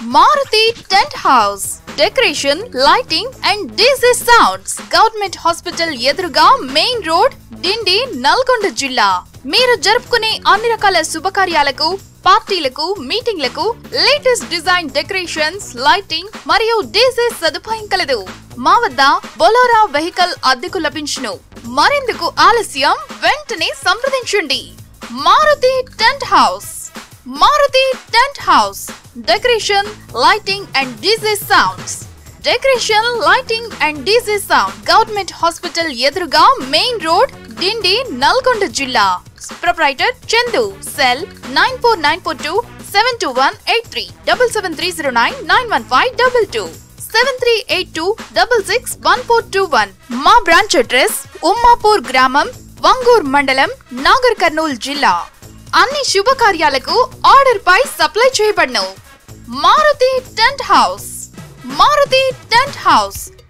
Maruti tent house decoration lighting and DJ sounds government hospital ఎదురుగా main road Dindi Nalgonda జిల్లా మీరు జరుపుకునే అన్ని రకాల శుభకార్యాలకు పార్టీలకు మీటింగ్లకు లేటెస్ట్ డిజైన్ డెకరేషన్స్ లైటింగ్ మరియు డీజే సదుపాయం కలదు మా వద్ద బొలోరా వెహికల్ అద్దెకు లభించును మరెందుకు ఆలస్యం వెంటనే సంప్రదించండి Maruti tent house Maruti tent house decoration lighting and DJ sounds decoration lighting and DJ sound government hospital ఎదురుగా మెయిన్ రోడ్ డిండి నల్గొండ జిల్లా proprietor Chandu cell nine four nine four two seven two one eight three double seven three zero nine nine one five double two seven three eight two double six one four two one మా branch address Ummapur గ్రామం వంగూర్ మండలం నాగర్ కర్నూల్ జిల్లా అన్ని శుభకార్యాలకు order పై supply చేయబడను Maruti tent house Maruti tent house